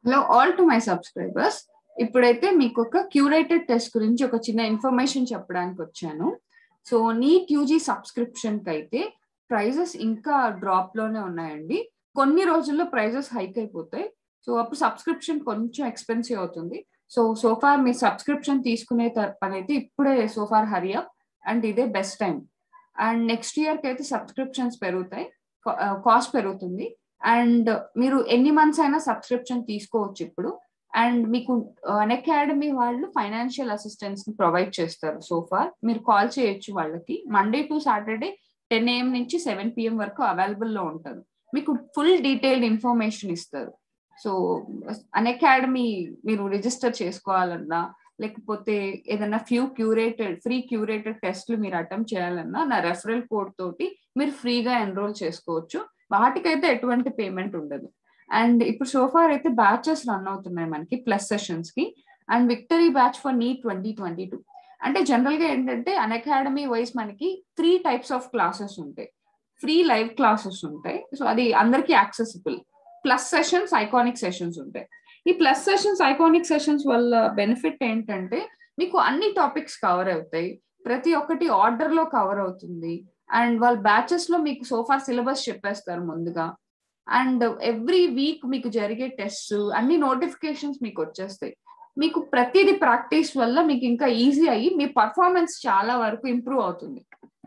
hello all to my subscribers ఇప్పుడైతే మీకు ఒక క్యూరేటెడ్ టెస్ట్ గురించి ఒక చిన్న ఇన్ఫర్మేషన్ చెప్పడానికి వచ్చాను సో నీట్ యూజీ సబ్స్క్రిప్షన్ కి అయితే ప్రైజెస్ ఇంకా డ్రాప్ లోనే ఉన్నాయండి కొన్ని రోజుల్లో ప్రైజెస్ హైక్ అయిపోతాయి సో అప్పుడు సబ్స్క్రిప్షన్ కొంచెం ఎక్స్పెన్సివ్ అవుతుంది సో సోఫార్ మీ సబ్స్క్రిప్షన్ తీసుకునే పని అయితే ఇప్పుడే సోఫార్ హరియప్ అండ్ ఇదే best time and next year కి అయితే సబ్స్క్రిప్షన్స్ పెరుగుతాయి కాస్ట్ పెరుగుతుంది అండ్ మీరు ఎన్ని మంత్స్ అయినా సబ్స్క్రిప్షన్ తీసుకోవచ్చు ఇప్పుడు అండ్ మీకు అన్ అకాడమీ వాళ్ళు ఫైనాన్షియల్ అసిస్టెన్స్ ని ప్రొవైడ్ చేస్తారు సోఫార్ మీరు కాల్ చేయొచ్చు వాళ్ళకి Monday to Saturday ten AM నుంచి సెవెన్ పిఎం వరకు అవైలబుల్ లో ఉంటారు మీకు ఫుల్ డీటెయిల్డ్ ఇన్ఫర్మేషన్ ఇస్తారు సో అన్ అకాడమీ మీరు రిజిస్టర్ చేసుకోవాలన్నా లేకపోతే ఏదైనా ఫ్యూ క్యూరేటెడ్ ఫ్రీ క్యూరేటెడ్ టెస్ట్లు మీరు అటెంప్ట్ చేయాలన్నా నా రెఫరల్ కోడ్ తోటి మీరు ఫ్రీగా ఎన్రోల్ చేసుకోవచ్చు వాటికైతే ఎటువంటి పేమెంట్ ఉండదు అండ్ ఇప్పుడు సోఫార్ అయితే బ్యాచెస్ రన్ అవుతున్నాయి మనకి ప్లస్ సెషన్స్ కి and victory batch for NEET twenty twenty two అంటే జనరల్ గా ఏంటంటే అన్ అకాడమీ వైజ్ మనకి త్రీ టైప్స్ ఆఫ్ క్లాసెస్ ఉంటాయి ఫ్రీ లైవ్ క్లాసెస్ ఉంటాయి సో అది అందరికీ accessible plus sessions iconic sessions ఉంటాయి ఈ ప్లస్ సెషన్స్ ఐకానిక్ సెషన్స్ వల్ల బెనిఫిట్ ఏంటంటే మీకు అన్ని టాపిక్స్ కవర్ అవుతాయి ప్రతి ఒక్కటి ఆర్డర్ లో కవర్ అవుతుంది అండ్ వాళ్ళ బ్యాచెస్ లో మీకు సోఫా సిలబస్ చెప్పేస్తారు ముందుగా అండ్ ఎవ్రీ వీక్ మీకు జరిగే టెస్ట్ అన్ని నోటిఫికేషన్స్ మీకు వచ్చేస్తాయి మీకు ప్రతిది ప్రాక్టీస్ వల్ల మీకు ఇంకా ఈజీ అయ్యి మీ పర్ఫార్మెన్స్ చాలా వరకు ఇంప్రూవ్ అవుతుంది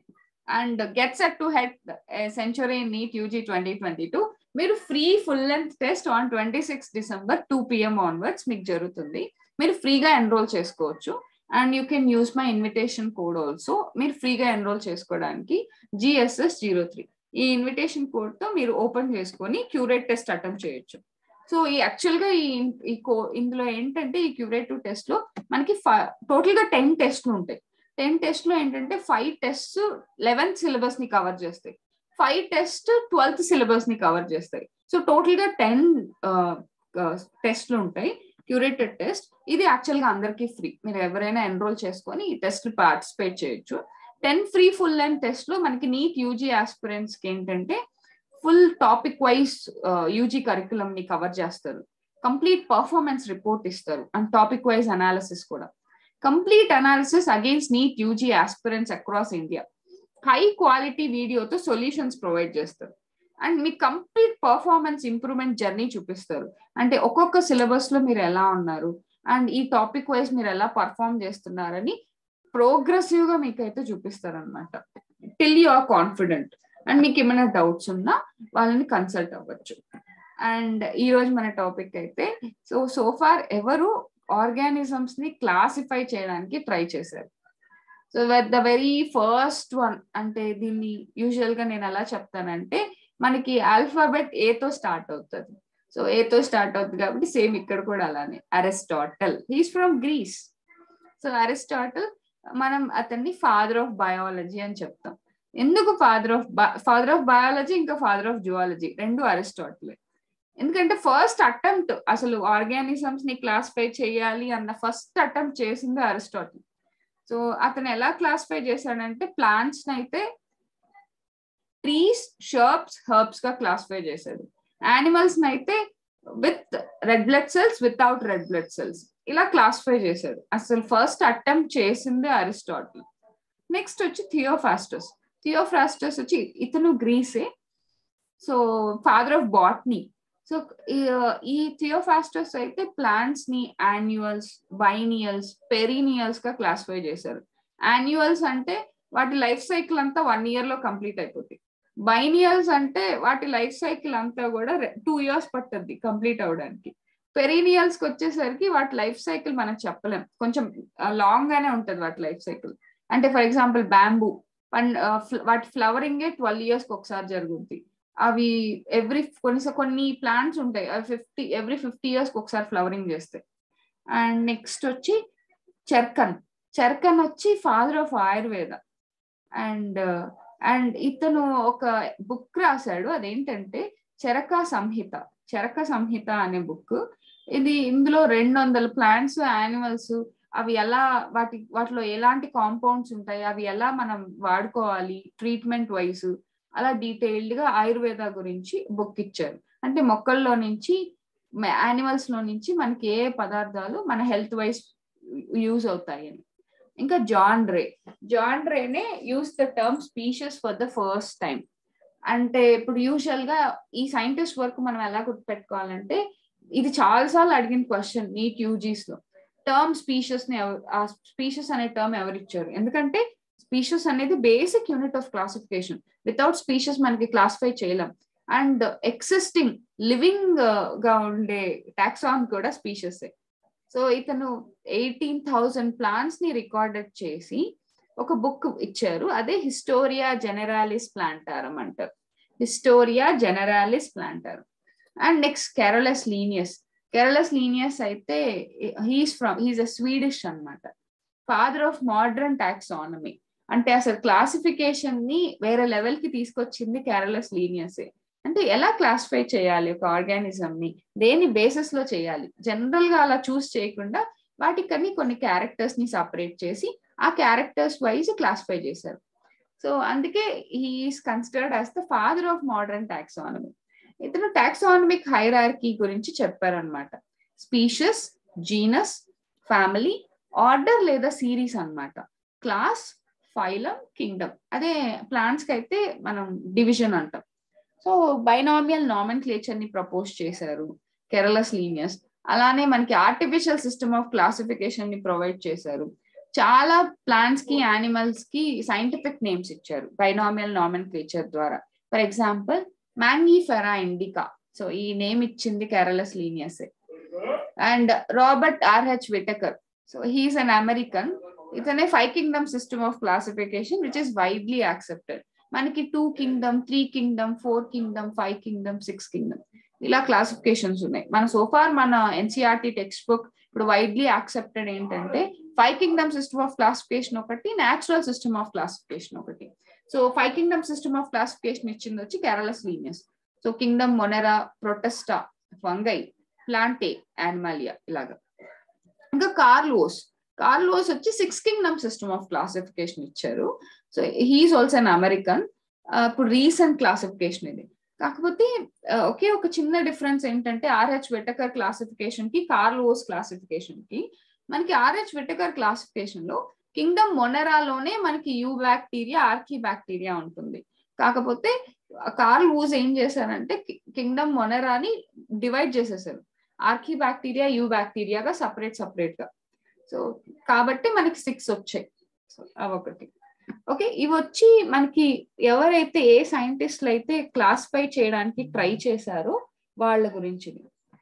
and get set to head century NEET UG twenty twenty two మీరు free full length test on twenty six December two PM onwards మీకు జరుగుతుంది మీరు ఫ్రీగా ఎన్రోల్ చేసుకోవచ్చు and you can use my invitation code also మీరు ఫ్రీగా enrol చేసుకోవడానికి GSS zero three ఈ ఇన్విటేషన్ కోడ్ తో మీరు ఓపెన్ చేసుకొని క్యూరేట్ టెస్ట్ అటెంప్ట్ చేయొచ్చు సో ఈ యాక్చువల్ గా ఈ ఈ కో ఇందులో ఏంటంటే ఈ క్యూరేటివ్ టెస్ట్ లో మనకి టోటల్ గా టెన్ టెస్ట్లు ఉంటాయి టెన్ టెస్ట్ లో ఏంటంటే ఫైవ్ టెస్ట్ లెవెన్త్ సిలబస్ ని కవర్ చేస్తాయి ఫైవ్ టెస్ట్ ట్వెల్త్ సిలబస్ ని కవర్ చేస్తాయి సో టోటల్ గా టెన్ టెస్ట్లు ఉంటాయి క్యూరేటెడ్ టెస్ట్ ఇది యాక్చువల్ గా అందరికీ ఫ్రీ మీరు ఎవరైనా ఎన్రోల్ చేసుకొని ఈ టెస్ట్ పార్టిసిపేట్ చేయొచ్చు ten free full length test లో మనకి నీట్ యూజీ ఆస్పిరెంట్స్ కి ఏంటంటే full topic wise UG curriculum ని కవర్ చేస్తారు కంప్లీట్ పర్ఫార్మెన్స్ రిపోర్ట్ ఇస్తారు అండ్ టాపిక్ వైజ్ అనాలిసిస్ కూడా complete analysis against NEET UG aspirants across India high quality వీడియోతో solutions provide చేస్తారు అండ్ మీ కంప్లీట్ పర్ఫార్మెన్స్ ఇంప్రూవ్మెంట్ జర్నీ చూపిస్తారు అంటే ఒక్కొక్క సిలబస్ లో మీరు ఎలా ఉన్నారు అండ్ ఈ టాపిక్ వైజ్ మీరు ఎలా పర్ఫామ్ చేస్తున్నారని ప్రోగ్రెసివ్ గా మీకైతే చూపిస్తారు అనమాట till you are confident and మీకు ఏమైనా డౌట్స్ ఉన్నా వాళ్ళని కన్సల్ట్ అవ్వచ్చు అండ్ ఈ రోజు మన టాపిక్ అయితే సో సోఫార్ ఎవరు ఆర్గానిజమ్స్ ని క్లాసిఫై చేయడానికి ట్రై చేశారు so the very first one అంటే దీన్ని యూజువల్ గా నేను ఎలా చెప్తానంటే మనకి ఆల్ఫాబెట్ ఏతో స్టార్ట్ అవుతుంది సో ఏతో స్టార్ట్ అవుతుంది కాబట్టి సేమ్ ఇక్కడ కూడా అలానే Aristotle he's from Greece so Aristotle మనం అతన్ని ఫాదర్ ఆఫ్ బయాలజీ అని చెప్తాం ఎందుకు father of father of biology ఇంకా ఫాదర్ ఆఫ్ జువాలజీ రెండు అరిస్టాటిలే ఎందుకంటే ఫస్ట్ అటెంప్ట్ అసలు ఆర్గానిజమ్స్ ని క్లాసిఫై చేయాలి అన్న ఫస్ట్ అటెంప్ట్ చేసింది అరిస్టాటిల్ సో అతను ఎలా క్లాసిఫై చేశాడంటే ప్లాంట్స్ అయితే ట్రీస్ షర్బ్స్ హర్బ్స్ గా క్లాసిఫై చేశాడు యానిమల్స్ అయితే with red blood cells without red blood cells ఇలా క్లాసిఫై చేశాడు అసలు ఫస్ట్ అటెంప్ట్ చేసిందే అరిస్టాటిల్ నెక్స్ట్ వచ్చి థియోఫాస్టస్ థియోఫాస్టస్ వచ్చి ఇతను గ్రీసే so father of botany so ఈ థియోఫాస్టస్ అయితే ప్లాంట్స్ ని యాన్యువల్స్ బైనియల్స్ పెరీనియల్స్ గా క్లాసిఫై చేశారు యాన్యువల్స్ అంటే వాటి లైఫ్ సైకిల్ అంతా వన్ ఇయర్ లో కంప్లీట్ అయిపోతుంది బైనియల్స్ అంటే వాటి లైఫ్ సైకిల్ అంతా కూడా టూ ఇయర్స్ పట్టుద్ది కంప్లీట్ అవడానికి పెరీనియల్స్ కి వచ్చేసరికి వాటి లైఫ్ సైకిల్ మనం చెప్పలేం కొంచెం లాంగ్ గానే ఉంటది వాటి లైఫ్ సైకిల్ అంటే ఫర్ ఎగ్జాంపుల్ బ్యాంబూ వాటి ఫ్లవరింగ్ ట్వెల్వ్ ఇయర్స్ కి ఒకసారి జరుగుద్ది అవి ఎవ్రీ కొన్ని కొన్ని ప్లాంట్స్ ఉంటాయి అవి ఫిఫ్టీ ఎవ్రీ ఫిఫ్టీ ఇయర్స్ ఒకసారి ఫ్లవరింగ్ చేస్తాయి అండ్ నెక్స్ట్ వచ్చి చెర్కన్ చెర్కన్ వచ్చి father of Ayurveda and and ఇతను ఒక బుక్ రాశాడు అదేంటంటే చరక సంహిత చరక సంహిత అనే బుక్ ఇది ఇందులో రెండు వందల ప్లాంట్స్ యానిమల్స్ అవి ఎలా వాటి వాటిలో ఎలాంటి కాంపౌండ్స్ ఉంటాయి అవి ఎలా మనం వాడుకోవాలి ట్రీట్మెంట్ వైజ్ అలా డీటెయిల్డ్ గా ఆయుర్వేద గురించి బుక్ ఇచ్చారు అంటే మొక్కల్లో నుంచి యానిమల్స్ లో నుంచి మనకి ఏ పదార్థాలు మన హెల్త్ వైజ్ యూజ్ అవుతాయి అని ఇంకా జాన్ రే జాన్ రేనే use the term species for the first time అంటే ఇప్పుడు యూజువల్ గా ఈ సైంటిస్ట్ వర్క్ మనం ఎలా గుర్తుపెట్టుకోవాలంటే ఇది చాలాసార్లు అడిగిన క్వశ్చన్ నీట్ యూజీస్ లో టర్మ్ స్పీషియస్ ని ఆ స్పీషియస్ అనే టర్మ్ ఎవరు ఇచ్చారు ఎందుకంటే స్పీషియస్ అనేది basic unit of classification without species మనకి క్లాసిఫై చేయలేం అండ్ ఎక్సిస్టింగ్ లివింగ్ గా ఉండే టాక్సాన్ కూడా స్పీషియస్ సో ఇతను ఎయిటీన్ థౌజండ్ ప్లాంట్స్ ని రికార్డెడ్ చేసి ఒక బుక్ ఇచ్చారు అదే హిస్టోరియా జెనరాలిస్ ప్లాంటారం అంటారు Historia Generalis Plantarum and next Carolus Linnaeus Carolus Linnaeus అయితే he's from he's a Swedish అనమాట ఫాదర్ ఆఫ్ మోడర్న్ టాక్సానమీ అంటే అసలు క్లాసిఫికేషన్ ని వేరే లెవెల్ కి తీసుకొచ్చింది కేరళస్ లీనియసే అంటే ఎలా క్లాసిఫై చేయాలి ఒక ఆర్గానిజం ని దేని బేసిస్ లో చేయాలి జనరల్ గా అలా చూస్ చేయకుండా వాటికని కొన్ని క్యారెక్టర్స్ ని సపరేట్ చేసి ఆ క్యారెక్టర్స్ వైజ్ క్లాసిఫై చేశారు సో అందుకే he's considered as the father of modern taxonomy ఇతను టాక్సానమిక్ హైరార్కీ గురించి చెప్పారనమాట స్పీషియస్ జీనస్ ఫ్యామిలీ ఆర్డర్ లేదా సిరీస్ అనమాట క్లాస్ ఫైలం కింగ్డమ్ అదే ప్లాంట్స్ కి అయితే మనం డివిజన్ అంటాం సో బైనామియల్ నామన్ క్లేచర్ ని ప్రపోజ్ చేశారు కేరళస్ లీనియస్ అలానే మనకి ఆర్టిఫిషియల్ సిస్టమ్ ఆఫ్ క్లాసిఫికేషన్ ని ప్రొవైడ్ చేశారు చాలా ప్లాంట్స్ కి యానిమల్స్ కి సైంటిఫిక్ నేమ్స్ ఇచ్చారు బైనామియల్ నామన్ క్లేచర్ ద్వారా for example Mangifera indica so ఈ నేమ్ ఇచ్చింది Carolus Linnaeus and Robert R H Whittaker so he's an American ఇతనే five kingdom system of classification which is widely accepted మనకి two kingdom three kingdom four kingdom five kingdom six kingdom ఇలా classifications ఉన్నాయి మన so far మన NCERT text book ఇప్పుడు widely accepted ఏంటంటే five kingdom system of classification ఒకటి natural system of classification ఒకటి so five kingdom system of classification ఇచ్చింది వచ్చి Carolus Linnaeus so kingdom Monera Protista Fungi Plantae Animalia ఇలాగా ఇంకా కార్లోస్ కార్లోస్ వచ్చి six kingdom system of classification ఇచ్చారు so he's also an American ఇప్పుడు recent classification ఇది కాకపోతే ఒకే ఒక చిన్న డిఫరెన్స్ ఏంటంటే ఆర్హెచ్ వెటకర్ క్లాసిఫికేషన్ కి కార్లోస్ క్లాసిఫికేషన్ కి మనకి ఆర్హెచ్ వెటకర్ క్లాసిఫికేషన్ లో కింగ్డమ్ మొనెరాలోనే మనకి యూ బ్యాక్టీరియా ఆర్కీ బ్యాక్టీరియా ఉంటుంది కాకపోతే కార్ల్ వూజ్ ఏం చేశారంటే కింగ్డమ్ మొనెరాని డివైడ్ చేసేసారు ఆర్కీ బ్యాక్టీరియా యూ బ్యాక్టీరియాగా సపరేట్ సపరేట్ గా సో కాబట్టి మనకి సిక్స్ వచ్చాయి సో అవొకటి ఓకే ఇవి వచ్చి మనకి ఎవరైతే ఏ సైంటిస్ట్లు అయితే క్లాసిఫై చేయడానికి ట్రై చేశారో వాళ్ళ గురించి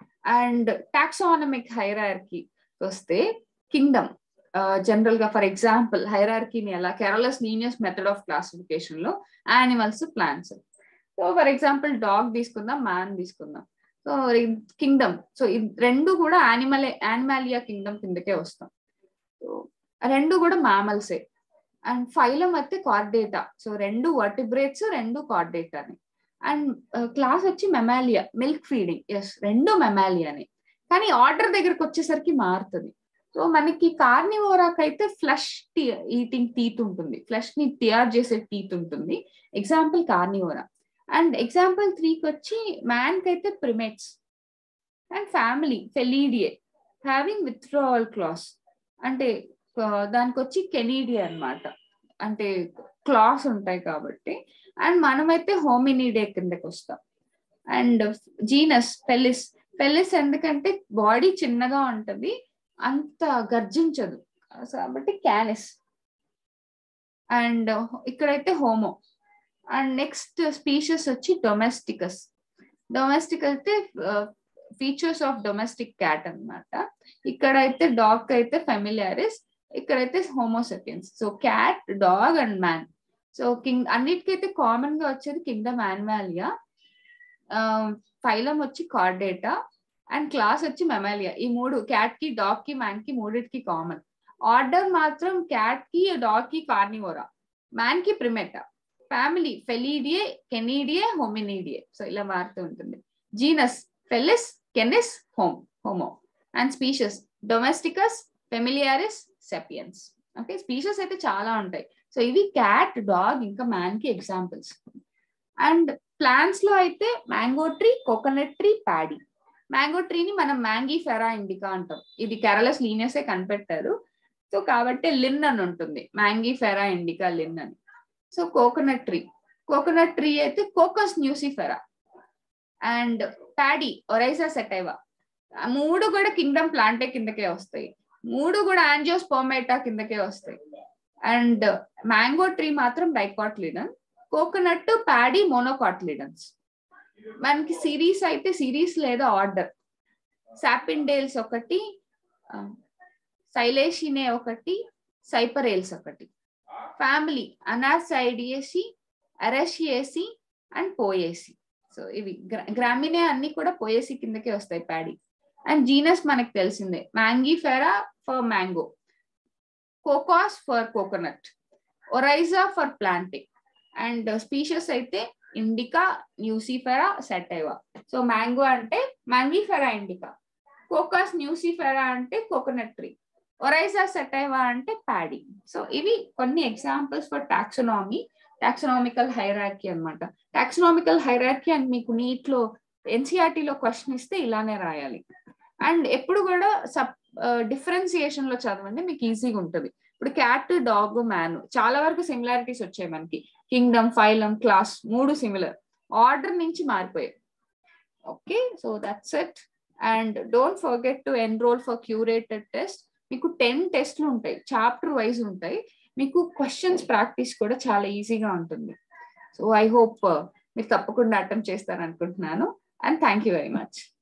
అండ్ టాక్సానమిక్ హైరార్కీ వస్తే కింగ్డమ్ జనరల్ గా ఫర్ ఎగ్జాంపుల్ హైరార్కీని ఎలా Carolus Linnaeus method of classification లో animals plants so for example dog తీసుకుందాం మ్యాన్ తీసుకుందాం సో కింగ్డమ్ సో రెండు కూడా యానిమల్ యానిమాలియా కింగ్డమ్ కిందకే వస్తాం సో రెండు కూడా మామల్సే అండ్ ఫైలం అయితే కార్డేటా సో రెండు వర్టిబ్రేట్స్ రెండు కార్డేటాని అండ్ క్లాస్ వచ్చి మెమాలియా మిల్క్ ఫీడింగ్ ఎస్ రెండు మెమాలియాని కానీ ఆర్డర్ దగ్గరకు వచ్చేసరికి మారుతుంది సో మనకి కార్నివోరాక్ అయితే ఫ్లష్ ఈటింగ్ టీత్ ఉంటుంది ఫ్లష్ ని టియర్ చేసే టీత్ ఉంటుంది ఎగ్జాంపుల్ కార్నివోరా అండ్ ఎగ్జాంపుల్ త్రీకి వచ్చి మ్యాన్ కి అయితే primates and family Felidae having withdrawal claws అంటే దానికి వచ్చి కెనీడియా అనమాట అంటే క్లాస్ ఉంటాయి కాబట్టి అండ్ మనమైతే హోమినీడే కిందకి వస్తాం అండ్ జీనస్ పెలిస్ పెలిస్ ఎందుకంటే బాడీ చిన్నగా ఉంటది అంత గర్జించదు కాబట్టి క్యానిస్ అండ్ ఇక్కడైతే హోమో అండ్ నెక్స్ట్ స్పీషియస్ వచ్చి డొమెస్టికస్ డొమెస్టిక్ అయితే ఫీచర్స్ ఆఫ్ డొమెస్టిక్ క్యాట్ అనమాట ఇక్కడైతే డాగ్ అయితే ఫెమిలియారిస్ ఇక్కడైతే homo sapiens so cat dog and man so king అన్నిటికైతే కామన్ గా వచ్చేది కింగ్డమ్ యానిమాలియా ఫైలం వచ్చి కార్డేటా అండ్ క్లాస్ వచ్చి మెమాలియా ఈ మూడు క్యాట్ కి డాగ్ కి మ్యాన్ కి మూడిటికి కామన్ ఆర్డర్ మాత్రం క్యాట్ కి డాగ్ కి కార్నివోరా మ్యాన్ కి ప్రిమెటా ఫ్యామిలీ ఫెలీడియే కెనీడియే హోమినీడియే సో ఇలా మారుతూ ఉంటుంది genus felis canis home homo and species domesticus familiaris sapiens okay species అయితే చాలా ఉంటాయి సో ఇవి క్యాట్ డాగ్ ఇంకా మ్యాన్ కి ఎగ్జాంపుల్స్ అండ్ ప్లాంట్స్ లో అయితే mango tree coconut tree paddy mango ట్రీని మనం మ్యాంగీ ఫెరా ఇండికా అంటాం ఇది కేరళస్ లీనియసే కనిపెట్టారు సో కాబట్టి లిన్ అని ఉంటుంది మ్యాంగీ ఫెరా ఇండికా లిన్ అని so coconut tree coconut tree అయితే cocos nucifera and paddy oryza sativa మూడు కూడా కింగ్డమ్ ప్లాంటే కిందకే వస్తాయి మూడు కూడా ఆంజియోస్పోమేటా కిందకే వస్తాయి అండ్ మ్యాంగో ట్రీ మాత్రం డైకాట్లిడన్ కోకోనట్ ప్యాడీ మోనోకాట్లిడన్స్ మనకి సిరీస్ అయితే సిరీస్ లేదా ఆర్డర్ సాపిండేల్స్ ఒకటి సైలేషినే ఒకటి సైపరేల్స్ ఒకటి family anacardiaceae arecaceae and poaceae so ఇవి గ్రామినే అన్ని కూడా పోయేసి కిందకే వస్తాయి ప్యాడీ అండ్ జీనస్ మనకు తెలిసిందే mangifera for mango cocos for coconut oryza for planting and species అయితే indica nucifera sativa so mango అంటే మ్యాంగీఫెరా ఇండికా కోకాస్ న్యూసిఫెరా అంటే కోకోనట్ ట్రీ ఒరైజా సెటైవా అంటే ప్యాడీ సో ఇవి కొన్ని examples for taxonomy taxonomical hierarchy అనమాట taxonomical hierarchy and మీకు నీట్లో ఎన్సీఆర్టీలో question ఇస్తే ఇలానే రాయాలి అండ్ ఎప్పుడు కూడా సబ్ డిఫరెన్సియేషన్ లో చదవండి మీకు ఈజీగా ఉంటుంది ఇప్పుడు క్యాట్ డాగ్ మ్యాన్ చాలా వరకు సిమిలారిటీస్ వచ్చాయి మనకి కింగ్డమ్ ఫైలం క్లాస్ మూడు సిమిలర్ ఆర్డర్ నుంచి మారిపోయాయి okay so that's it and don't forget to enroll for curated test మీకు టెన్ టెస్ట్లు ఉంటాయి చాప్టర్ వైజ్ ఉంటాయి మీకు క్వశ్చన్స్ ప్రాక్టీస్ కూడా చాలా ఈజీగా ఉంటుంది సో ఐ హోప్ మీరు తప్పకుండా అటెంప్ట్ చేస్తారనుకుంటున్నాను and thank you very much